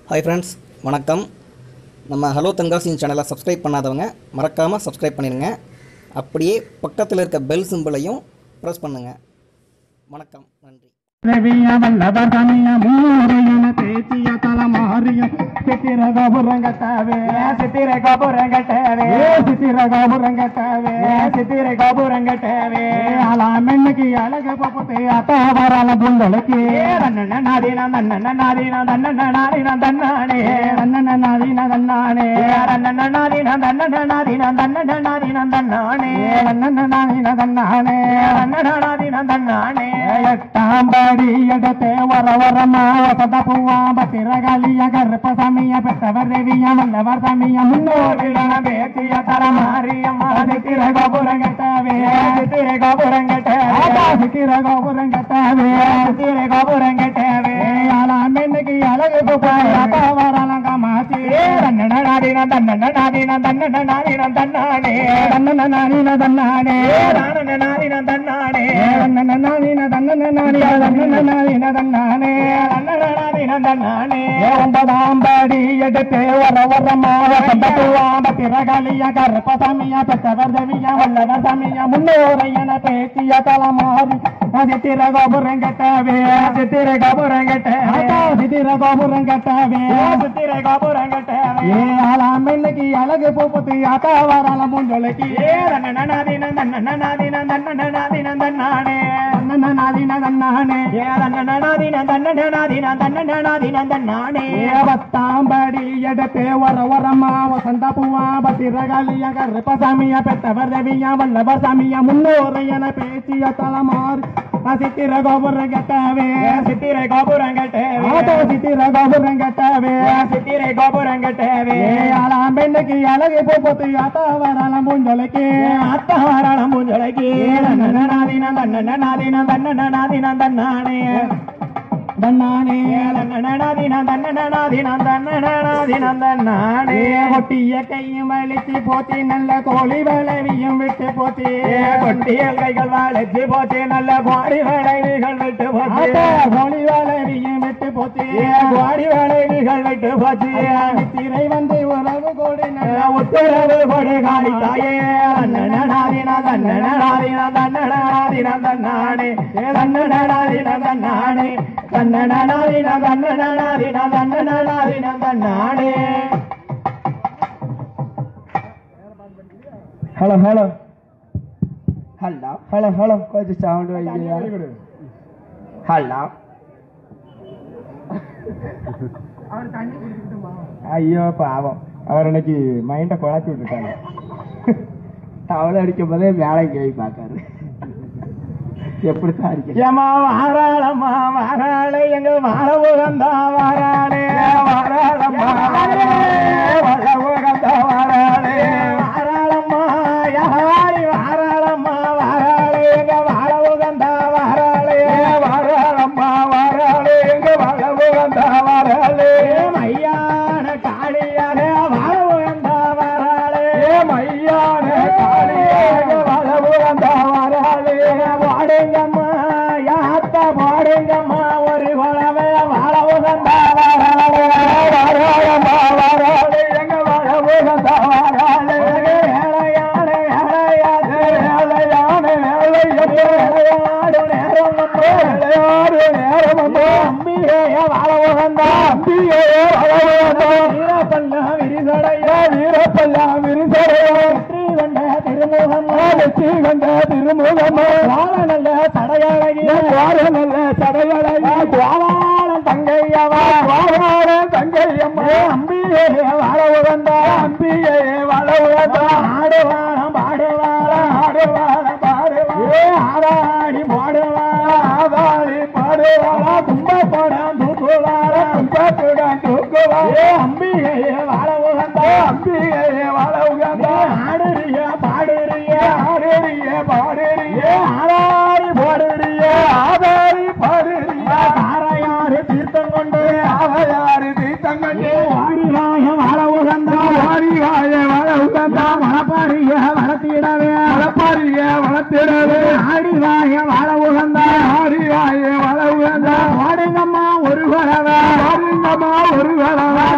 hi friends வணக்கம் நம்ம hello தென்காசியின் சேனலை சப்ஸ்கிரைப் பண்ணாதவங்க மறக்காமல் சப்ஸ்கிரைப் பண்ணிடுங்க அப்படியே பக்கத்தில் இருக்க பெல் சிம்பிளையும் ப்ரெஸ் பண்ணுங்கள் வணக்கம் நன்றி ரவிய வல்லவர் சமய மூரையன பேச்சிய தலமாரியம் சித்திர கோபுரங்கட்டாவே சித்திர கோபுரங்கட்டாவே சித்திர கோபுரங்கட்டாவே சித்திர கோபுரங்கட்டாவே அலாமென்னுக்கு அழகு பப்பத்தை அத்தாவரால புண்டலுக்கு ரன்னன நாதின தன்னன நாதின தன்னன நாதின தன்னானே ரன்னன நாதின தன்னானே ரன்னன நாதின தன்னன நாதின தன்னன நாதின தன்னானே ரன்னன நாதின தன்னானே ரன்னன நாதின தன்னானே எட்டாம் படி எடுத்து வர வரமா வசத பூவா பத்திரகாலிய கருப்ப சாமிய பெற்றவர் தேவிய வல்லவர் சாமிய முன்னோரிடன பேசிய தரமாரியம்மா சித்திர கோபுரம் கட்டவே சித்திர கோபுரம் கட்டவே சித்திர கோபுரம் கட்டவே சித்திர கோபுரம் கட்டவே ஆலாம் இன்னைக்கு அழகு பூப்பா வரலாம் காமாச்சி தன்னன நாடின தன்னன நாடின தன்னன நாடின தன்னானே தன்னன நாடின தன்னானே தானன நாடின தன்னானே தன்னன நாடின தன்னன நாடின தன்னன நாடின தன்னானே தன்னன நாடின தன்னானே ஒன்பதாம் படி எடுத்து வர வரமா வசந்தத்துவாம திரகலிய கருப்ப சாமிய பெற்றவர் தேவிய வல்லவர் சாமிய முன்னோரையன பேசிய தலமாறி சித்திர கோபுரம் கட்டவே சித்திர கோபுரம் கட்டவே சித்திர கோபுரம் கட்டவே சித்திர கோபுரம் கட்டவே ஏ ஆலாம் இன்னைக்கு அழகு பூப்பத்து ஆத்தா வரால மூஞ்சொலைக்கு ஏ தன்னன நாதின தன்னன நாதின தன்னன நாதின தன்னானே தன்னன நாதின தன்னானே ஏ தன்னன நாதின தன்னன நாதின தன்னன நாதின தன்னானே ஏ பத்தாம்படி எடுத்து வர வரமா வசந்த பூவா பத்திரகாலிய கருப்ப சாமிய பெற்றவர் தேவியா வல்லவர் சாமிய முன்னோரையன பேசிய தலமாறு சித்திர கோபுரம் கட்டவே சித்திர கோபுரம் கட்டவே சித்திர கோபுரம் கட்டவே சித்திர கோபுரம் கட்டவே ஆலாம் பெண்ணுக்கு அழகு பூப்பத்து ஆத்தா வராலம் பூஞ்சொலைக்கு ஆத்தா வராலம் பூஞ்சொலைக்கு தன்னன நாதின தன்னன நாதின தன்னன நாதின தன்னானே தன்னானே தன்னனாதின தன்னனாதின தன்னனாதின தன்னானே கொட்டிய கையும் வலிச்சு போத்தி நல்ல கோழி வளைவியும் விட்டு போத்தி கொட்டிய கைகள் வளைச்சு போத்தி நல்ல கோடி வளைவிகள் விட்டு போத்தி கோழி வளைவியும் விட்டு போத்தி கோடி வளைவிகள் விட்டு போத்தி திரை வந்து உறவு கோடி நல்ல உத்தரவு கொடி காணித்தாயே தன்னனாதின தன்னனாதின தன்னனாதின தன்னானே தன்னனாதின தன்னானே தன்னனாதின தன்னனாதின தன்னனாதின தன்னானே hello hello hello hello hello கொஞ்சம் சவுண்ட் வைக்கிறியா ஹலோ ஐயோ பாவம் அவர் இன்னைக்கு மைண்டை குழப்பி விட்டுட்டாங்க தவளை அடிக்கும் போதே வேலைக்கு போய் பார்க்காரு எப்படித்தான் அடிக்க ஏமா வாராளம்மா வாராளே எங்க வாழ உகந்தா வாராளே வாராளம்மா வாழ உகந்தா வாராளே வாராளம்மா யாரி வாராளம்மா வாராளே எங்க வாழ உகந்தா வாராளே வாராளம்மா வாராளே எங்க வாழ உகந்தா வாராளே மையான காளியாக வாழ உகந்தா வாராளே மையான காளியாக வாழ உகந்தா வாராளே வாடுங்கம்மா யாத்தா பாடுங்கம்மா ஒரு குழவை வாழ உகந்தா வாராளே வாராளம்மா வாராளே எங்க வாழ உகந்தா வாராளே வேலையான வேலையாது வேலையான வேலையது விளையாடு நேரம் வந்து விளையாடு நேரம் வந்து அம்பிகைய வாழ உகந்தா அம்பிகைய வாழ உகந்தா வீரப்பல்லா விரிசடையா வீரப்பல்லா விரிசடையா வெற்றி கண்ட திருமுகம்மா வெற்றி கண்ட திருமுகம்மா வாழ நல்ல சடையழகிய வாழ நல்ல சடையழகிய கோவாளன் தங்கையவா கோவாளன் தங்கையம்மா அம்பிகைய வாழ உகந்தா அம்பிகைய வாழ உகந்தா ஆடுவாளம் பாடுவாளம் ஆடுவாளம் பாடுவாளே ஆடாடி பாடுவாளா ஆதாடி பாடுவாளா கும்பப்படம் தூக்குவாளா கும்பப்படம் தூக்குவாளே அம்பிகைய வாழ உகந்தா அம்பிகைய வாழ உகந்தா ஆடுறிய பாடுறிய ஆடுறிய பாடுறிய ஆதாரி பாடுறிய ஆதாரி பாடுறிய காரையாறு தீர்த்தம் கொண்டு ஆவையாறு தீர்த்தம் கொண்டு வாடிவாய வாழ உகந்தா வாடிவாய வாழ உகந்தா மலப்பாரிய வளர்த்திடவே மலப்பாரிய வளர்த்திடவே ஆடிவாய வாழ உகந்தா ஆடிவாய வாழ உகந்தா பாடுங்கம்மா ஒரு குறவை பாடுங்கம்மா ஒரு குறவை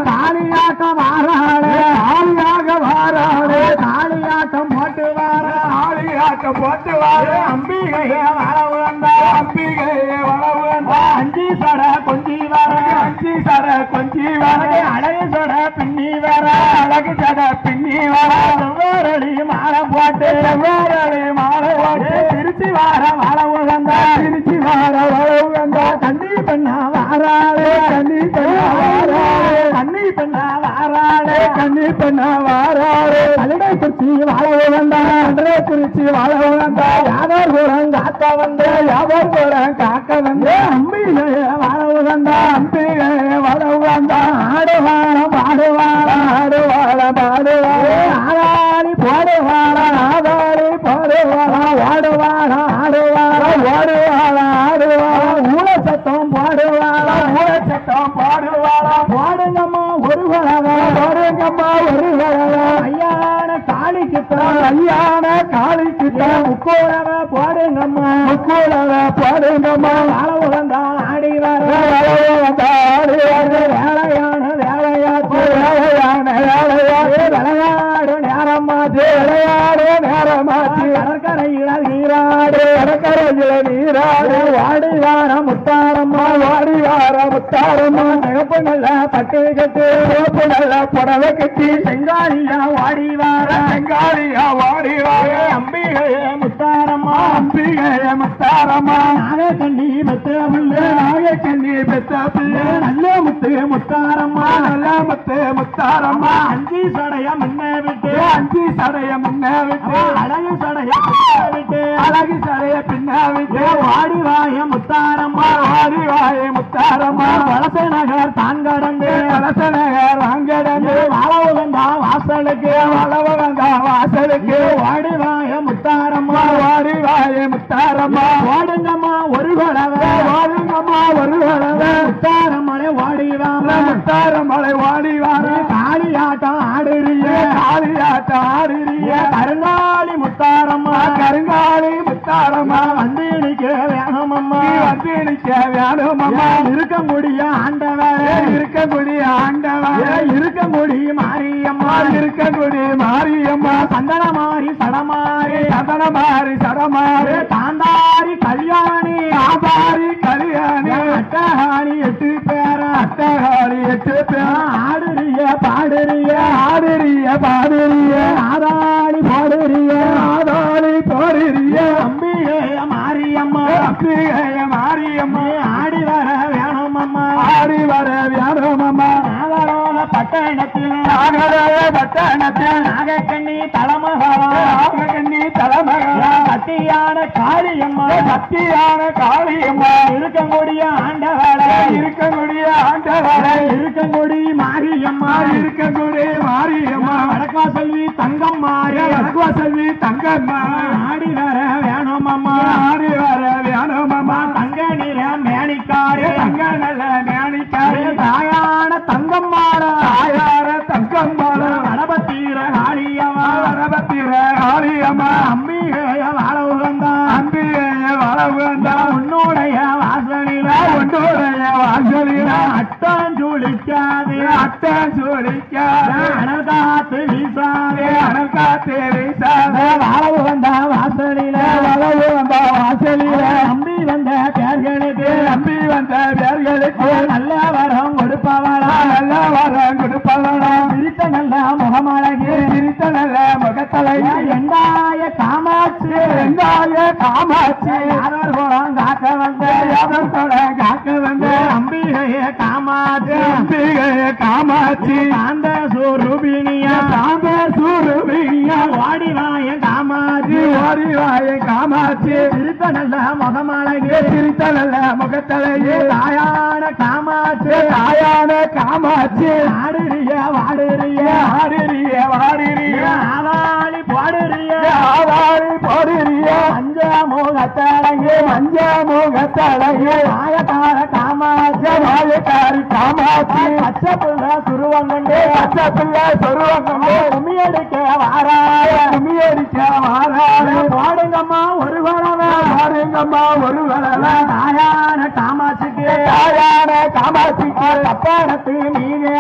அம்பிகையே வளவு வந்தா அம்பிகையே வளவு வந்தா அஞ்சி சட கொஞ்சி வர அஞ்சி சட கொஞ்சி வர அழகு சட பின்னி வர அழகு சட பின்னி வர செவ்வாரளி மாலை போட்டு செவ்வாரளி மாலை போட்டு திருச்சி வார வளவு வந்தா திருச்சி வார வளவு வந்தா கண்ணி பண்ணா வாராளே கண்ணி பண்ணா வாராளே கண்ணி பண்ணா வாராளே கண்ணி பண்ணா வாராளே கல்லடை குறிச்சி வாழவு வந்தா அன்றே குறிச்சி வாழவு வந்தா யாதோர் குரம் காக்க வந்து யாதோர் குரம் காக்க வந்து அம்பிகையே வாழவு வந்தா அம்பிகையே வாழவு வந்தா ஆடுவார பாடுவார ஆடுவார பாடுவார ஆடாடி போடுவார ஆடாடி போடுவார ஓடுவார ஆடுவார ஓடுவார ஆடுவார ஊழ சத்தம் பாடுவார ஊழ சத்தம் பாடுவார பாடுங்கம்மா ஒரு வளவா பாடுங்கம்மா ஒரு வளவா ஐயான காளிக்குத்தான் ஐயான காளிக்குத்தான் முக்கோளவ பாடுங்கம்மா முக்கோளவ பாடுங்கம்மா வாழ உழந்தா ஆடி வர வாழ உழந்தா ஆடி வர வேலையான வேலையாச்சு வேலையான வேலையாச்சு விளையாடு நேரமாச்சு விளையாடு நேரமாச்சு கடற்கரையில நீராடு கடற்கரையில நீராடு வாடி வார முத்தாரம்மா வாடி வார முத்தாரம்மா சிகப்பு நல்ல பட்டு கட்டு சிவப்பு நல்ல புடவை கட்டி செங்காலியா வாடி வார செங்காலியா வாடி வார அம்பிகையே முத்தாரம்மா அம்பிகையே முத்தாரம்மா நாக கண்ணி பெத்த பிள்ளை நாக கண்ணி பெத்த பிள்ளை நல்ல முத்து முத்தாரம்மா நல்ல முத்து முத்தாரம்மா அஞ்சு சடைய முன்ன விட்டு அஞ்சு சடைய முன்ன விட்டு அழகு சடைய பின்ன விட்டு அழகு சடைய பின்ன விட்டு வாடி வாய முத்தாரம்மா வாடி வாய முத்தாரம்மா வலச நகர் தான் கடந்து வலச நகர் வாங்கடந்து வளவுகந்தா வாசலுக்கு வளவுகந்தா வாசலுக்கு வாடி வாய முத்தாரம்மா வாடி வாய முத்தாரம்மா வாடுங்கம்மா ஒரு குழவை வாடுங்கம்மா ஒரு குழவை முத்தாரம்மனை வாடி வாங்க முத்தாரம்மனை வாடி வாங்க காளியாட்டம் ஆடுறிய காளியாட்டம் ஆடுறிய கருங்காலி முத்தாரம்மா கருங்காலி முத்தாரம்மா வந்து நிக்க வேணுமம்மா வந்து நிக்க வேணுமம்மா இருக்க முடிய ஆண்டவர் இருக்க முடிய ஆண்டவர் இருக்க முடிய மாரியம்மா இருக்க முடிய மாரியம்மா சந்தன மாறி சடமாறி சந்தன மாறி சடமாறி தாந்தாரி கல்யாணி ஆபாரி கல்யாணி அட்டகாணி எட்டு பேர அட்டகாணி எட்டு பேர ஆடுறிய பாடுறிய ஆடுறிய பாடுறிய ஆதாளி பாடுறிய ஆதாளி பாடுறிய அம்பிகைய மாரியம்மா அம்பிகைய மாரியம்மா ஆடி வர வேணுமம்மா ஆடி வர வேணுமம்மா நாகரோக பட்டணத்தில் நாகரோக பட்டணத்தில் நாகக்கண்ணி தலைமகா நாகக்கண்ணி தலைமகா சத்தியான காளியம்மா சத்தியான காளியம்மா இருக்கக்கூடிய ஆண்டவள இருக்கக்கூடிய ஆண்டவள இருக்கக்கூடிய மாரியம்மா இருக்கக்கூடிய மாரியம்மா வடக்கா செல்வி தங்கம் மாறி வடக்கா செல்வி தங்கம்மா ஆடி வர வேணுமம்மா ஆடி வர வேணுமம்மா தங்க நிற மேனிக்காரு தங்க நல்ல மேனிக்காரு தாயான தங்கம் மாற தாயார தங்கம் மாற வடபத்தீர காளியம்மா வடபத்தீர காளியம்மா அம்பிகைய வாழ உகந்தா அம்பிகைய வாழ உகந்தா உன்னுடைய வாசலில உன்னுடைய வாசலில அட்டம் ஜூலிக்காது அட்டம் ஜூலிக்காது அனல் காத்து வீசாது அனல் காத்து வீசாது வாழ உகந்தா வாசலில வாழ உகந்தா வாசலில நம்பி வந்த பேர்களுக்கு நம்பி வந்த பேர்களுக்கு நல்ல வரம் கொடுப்பவளா நல்ல வரம் கொடுப்பவளா சிரித்த நல்ல முகமழகு சிரித்த நல்ல முகத்தலையா எங்காய காமாட்சி எங்காய காமாட்சி யாரர் குளம் காக்க வந்த யாரர் குளம் காக்க வந்த அம்பிகைய காமாட்சி அம்பிகைய காமாட்சி சாந்த சூருபினியா சாந்த சூருபினியா வாடி வாய காமாட்சி வாடி வாய காமாட்சி சிரித்த நல்ல முகமழகு சிரித்த நல்ல முகத்தலையே தாயான காமாட்சி தாயான காமாட்சி ஆடுறிய வாடுறிய ஆடுறிய வாடுறிய ஆவாளி பாடுறிய ஆவாளி பாடுறிய மஞ்ச முகத்தழகு மஞ்ச முகத்தழகு மாயக்கார காமாட்சி மாயக்காரி காமாட்சி பச்சை புள்ள சுருவங்கண்டு பச்சை புள்ள சுருவங்கண்டு குமியடிக்க வாராய குமியடிக்க வாராய பாடுங்கம்மா ஒரு வளவ பாடுங்கம்மா ஒரு வளவ தாயான காமாட்சிக்கு தாயான காமாட்சிக்கு தப்பானத்து நீங்க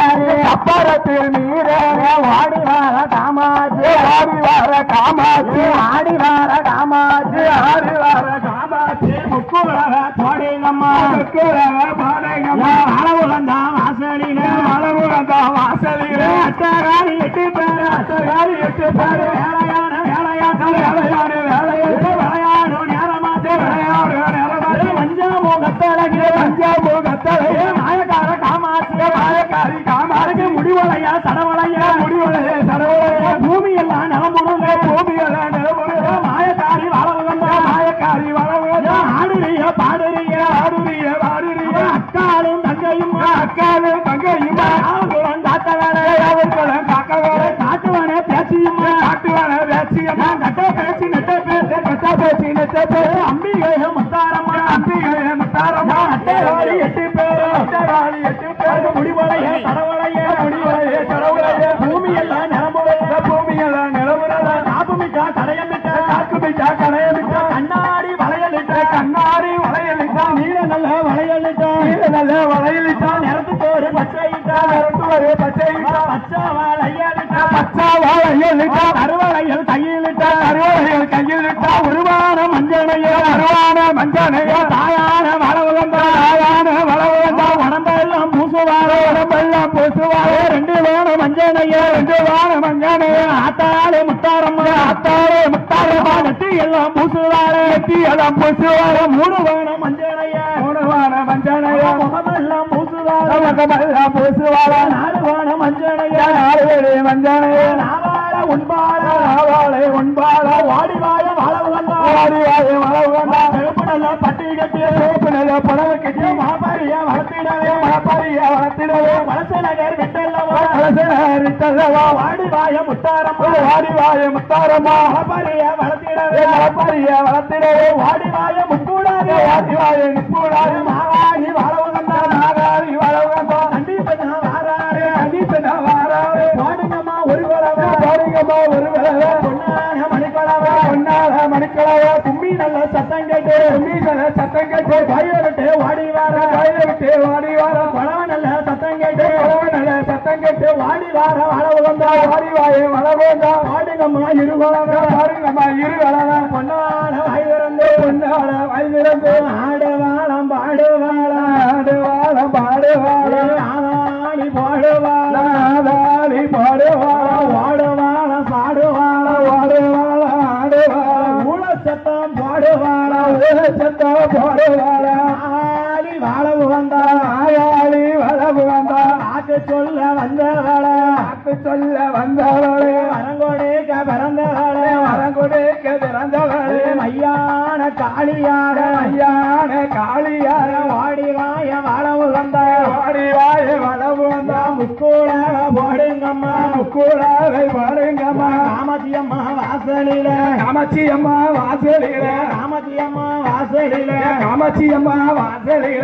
அப்பறத்தில் மீறே வாடி வார காமாச்சு ஆடி வார காமாச்சு ஆடி வார காமாச்சு ஆடி வார காமாச்சு முக்குவர போடுங்கம்மா முக்குவர போடுங்கம்மா அளவுகந்தா வாசலில அளவுகந்தா வாசலில அட்டகாரி எட்டு பேரு அட்டகாரி எட்டு பேரு வேலையான வேலையான வேலையான வேலையான விளையாடு நேரமாச்சு விளையாடு நேரமாச்சு பஞ்சாபோ கத்தழகு பஞ்சாபோ கத்தழகு மாயக்கார காமாச்சு மாயக்காரி காமாருக்கு முடிவலையா தடவலையா முடிவலையா தடவலையா பூமி எல்லாம் நிலமுடுங்க பூமி எல்லாம் நிலமுடுங்க மாயக்காரி வளவுகந்த மாயக்காரி வளவுகந்த ஆடுறிய பாடுறிய ஆடுறிய பாடுறிய அக்காலும் தங்கையும் அக்காலும் தங்கையும் அவர்களும் காத்தவனே அவர்களும் காக்கவனே காட்டுவனே பேச்சியும் காட்டுவனே பேச்சியும் கட்ட பேச்சு நெட்ட பேச்சு கட்ட பேச்சு நெட்ட பேச்சு அம்பிகைய முத்தாரம்மா அம்பிகைய முத்தாரம்மா அட்டைவாளி எட்டு பேரு அட்டைவாளி எட்டு பேரு முடிவலைய தடவலைய முடிவலைய தடவலைய பூமி எல்லாம் நிரம்புடைய பூமி எல்லாம் நிரம்புறத காப்புமிட்டா கடையமிட்டா காக்குமிட்டா கடையமிட்டா கண்ணாடி வளையலிட்டா கண்ணாடி வளையலிட்டா நீல நல்ல வளையலிட்டா நீல நல்ல வளையலிட்டா நிறத்து தோறு பச்சையிட்டா நிறத்து ஒரு பச்சையிட்டா பச்சை வளையலிட்டா பச்சை வளையலிட்டா கருவளையல் கையிலிட்டா கருவளையல் கையிலிட்டா உருவான மஞ்சனைய உருவான மஞ்சனைய தாயான வளவு வந்தா தாயான வளவு வந்தா உடம்பெல்லாம் பூசுவாரோ உடம்பெல்லாம் பூசுவாரோ ரெண்டு வான மஞ்சனைய ரெண்டு வான மஞ்சனைய ஆத்தாளே முத்தாரம்மா ஆத்தாளே முத்தாரம்மா நெத்தி எல்லாம் பூசுவாரோ நெத்தி எல்லாம் பூசுவாரோ மூணு வான மஞ்சனைய மூணு வான மஞ்சனைய முகமெல்லாம் பூசுவாரோ முகமெல்லாம் பூசுவாரோ நாலு வான மஞ்சனைய நாலு வேறு மஞ்சனைய நாவாள உண்பாள நாவாளை உண்பாள வாடிவாய வளவு வந்தா வாடிவாய வளவு வந்தா செருப்பு நல்ல பட்டி கட்டி செருப்பு நல்ல புடவை கட்டி மாபாரிய வளர்த்திடவே மாபாரிய வளர்த்திடவே வளச நகர் விட்டல்லவா வளச நகர் விட்டல்லவா வாடிவாய முத்தாரம்மா வாடிவாய முத்தாரம்மா மாபாரிய வளர்த்திடவே மாபாரிய வளர்த்திடவே வாடிவாய முக்கூடாது வாடிவாய முக்கூடாது மாகாணி வளவு வந்தா மாகாணி வளவு வந்தா கண்டிப்பா வாராரு கண்டிப்பா வாராரு போடுங்கம்மா ஒரு வளவை போடுங்கம்மா ஒரு வளவை பொன்னான மணிக்கொளவை பொன்னான மணிக்கொளவை கும்மி நல்ல சத்தம் கேட்டு கும்மி நல்ல சத்தம் கேட்டு வயல விட்டு வாடி வார வயல விட்டு வாடி வார குழவ நல்ல சத்தம் கேட்டு குழவ நல்ல சத்தம் கேட்டு வாடி வார வளவு வந்தா வாடி வாய வளவு வந்தா பாடுங்கம்மா இரு வளவை பாடுங்கம்மா இரு வளவை பொன்னான வயதிறந்து பொன்னான வயதிறந்து ஆடு வாழம் பாடு வாழம் ஆடு வாழம் பாடு வாழம் ஆதாளி பாடு வாழம் ஆதாளி பாடு வாழம் வாடு வாழம் பாடு வாழம் வாடு வாழம் ஆடு வாழம் ஊழ சத்தம் பாடு வாழம் ஊழ சத்தம் பாடு வாழம் ஆடி வாழவு வந்தா ஆயாளி வளவு வந்தா ஆக்கு சொல்ல வந்தவளே ஆக்கு சொல்ல வந்தவளே வரங்கொடுக்க பிறந்தவளே வரங்கொடுக்க பிறந்தவளே மையான காளியான மையான காளியான வாடி வாய வளவு வந்த வாடி வாய வளவு வந்த முக்கூட போடுங்கம்மா முக்கூடாவை போடுங்கம்மா காமாட்சி அம்மா வாசலில காமாட்சி அம்மா வாசலில காமாட்சி அம்மா வாசலில காமாட்சி அம்மா வாசலில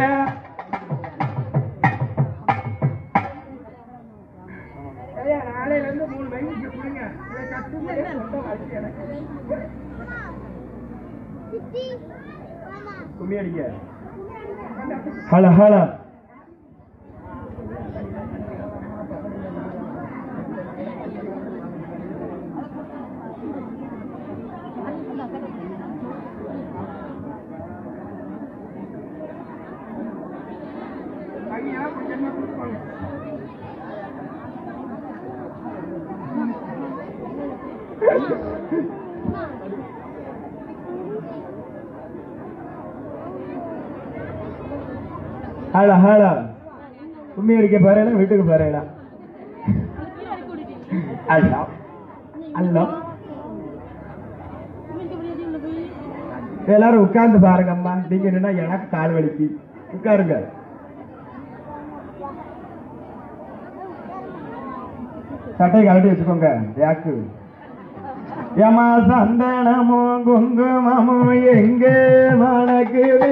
கும்மி அடிக்க ஹல ஹல ஹல ஹல கும்மி அடிக்க போறேன் வீட்டுக்கு போறேன் அல்ல அல்ல எல்லாரும் உட்கார்ந்து பாருங்க அம்மா நீங்க நின்னா எனக்கு கால் வலிக்கு உட்காருங்க சட்டை கழட்டி வச்சுக்கோங்க யாக்கு ஏமா சந்தனமும் குங்குமமும் எங்கே மணக்குது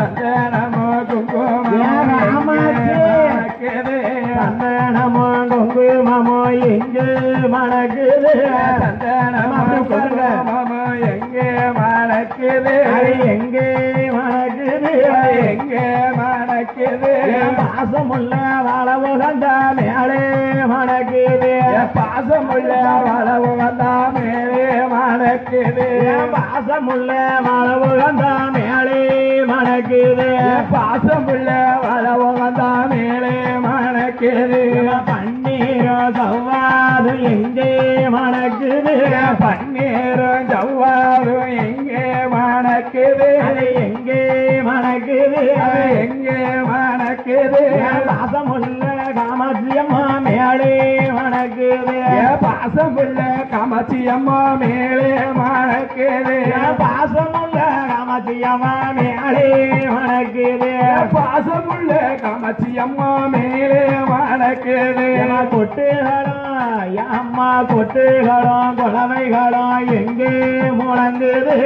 சந்தனமும் குங்குமமும் சந்தனமும் குங்குமமோ எங்கே மணக்குது சந்தனமும் குங்குமமும் எங்கே மணக்குது அது எங்கே மணக்குது எங்கே மணக்குது என் பாசமுள்ள வளவு கண்ட மேலே மணக்குது என் பாசமுள்ள வளவு வந்தா மேலே மணக்குது என் பாசமுள்ள வளவு கண்ட மேலே மணக்குது என் பாசமுள்ள வளவு வந்தா மேலே மணக்குது பன்னீரோ சவ்வாது எங்கே மணக்குது பன்னீரும் ஜவ்வாதும் எங்கே மணக்குது அது எங்கே மணக்குது அது எங்கே மணக்குது என் பாசமுள்ள காமாட்சியம்மா மேலே மணக்குது என் பாசமுள்ள காமாட்சி அம்மா மேலே மணக்குது என் பாசமுள்ள காமாட்சியம்மா மேலே மணக்குது என் பாசமுள்ள காமாட்சி அம்மா மேலே மணக்குது என் கொட்டுகளும் என் அம்மா கொட்டுகளும் குழவைகளும் எங்கே முழங்குது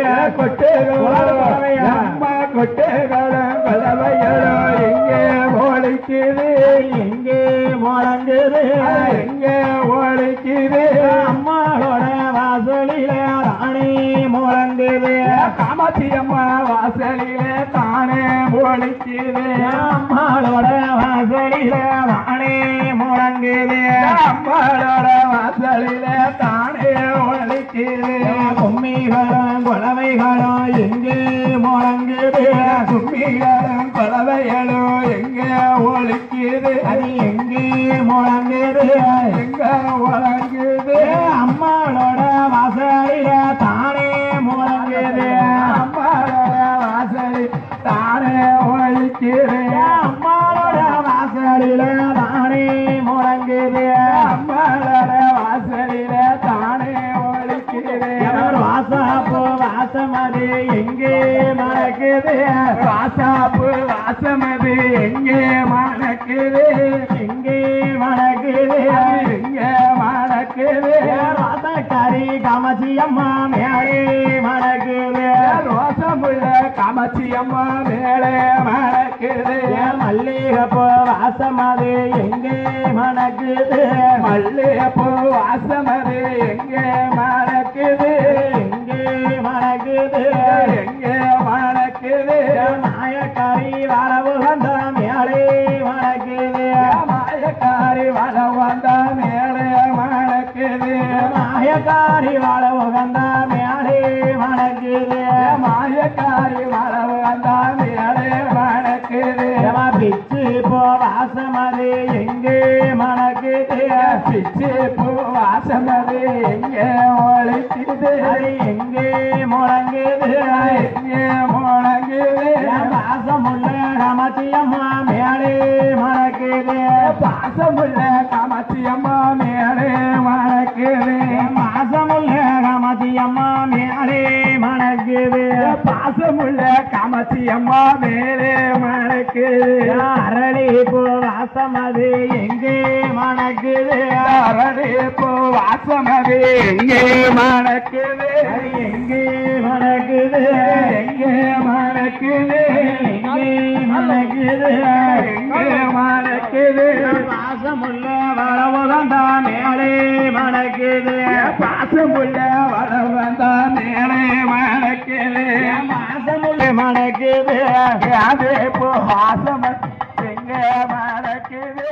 கொட்டுகளும் அம்மா கொட்டுகளும் கலவைகளும் எங்கே ஓடிக்குது எங்கே முழங்குது எங்கே ஓடிக்குது அம்மாவோட வாசலில ராணி முழங்குது காமாட்சி அம்மா வாசலிலே தானே ஓடிக்குது அம்மாவோட வாசலில ராணி முழங்குது அம்மாளோட வாசலிலே தானே ஓடிக்குது கும்மிகளும் குழவைகளும் எங்கே முழங்குது கும்மிகளும் பறவைகளும் எங்கே ஒழிக்குது அது எங்கே முழங்குது எங்க ஒழங்குது அம்மாவோட வாசலில தானே முழங்குது அம்மாளோட வாசலி தானே ஒழிக்குது அம்மாவோட வாசலில தானே முழங்குது அம்மாளோட வாசலில தானே ஒழிக்குது எவர் வாசாப்போ வாசமது எங்கே மறக்குது வாசாப்பு வாசமது எங்கே மணக்குது எங்கே மணக்குது எங்கே மணக்குது வாசக்காரி காமாட்சி அம்மா மேலே மணக்குது ரோசமுள்ள காமாட்சி அம்மா மேலே மணக்குது மல்லிகைப்போ வாசமது எங்கே மணக்குது மல்லிகைப்பூ வாசமது எங்கே மணக்குது எங்கே மணக்குது எங்கே மணக்குது நாயக்காரி வரவு வந்த மேலே மணக்குது மாயக்காரி வள வந்த மேலே மணக்குது நாயக்காரி வரவு வந்த மேலே மணக்குது மாயக்காரி வள வந்த மேலே மணக்குது பிச்சு போ வாசமது எங்கே மணக்குது பிச்சு பூ வாசமது எங்கே ஒழிக்குது அது எங்கே முழங்குது எங்கே முழங்குது வாசமுள்ள காமாட்சி அம்மா மேலே மணக்குது பாசமுள்ள காமாட்சி அம்மா மேலே மணக்குது வாசமுள்ள காமாட்சி அம்மா மேலே மணக்குது பாசமுள்ள காமாட்சி அம்மா மேலே மணக்குது அரளி போ வாசமது எங்கே மணக்குது அரடி பூ வாசமது எங்கே மணக்குது அது எங்கே மணக்குது எங்கே மணக்குது எங்கே மணக்குது எங்கே மணக்குது வாசமுள்ள வளவுகந்தா மேலே மணக்குது பாசமுள்ள வளவந்த மேலே மணக்குது வாசமுள்ள மணக்குது அதே பூ வாசம் எங்கே மணக்குது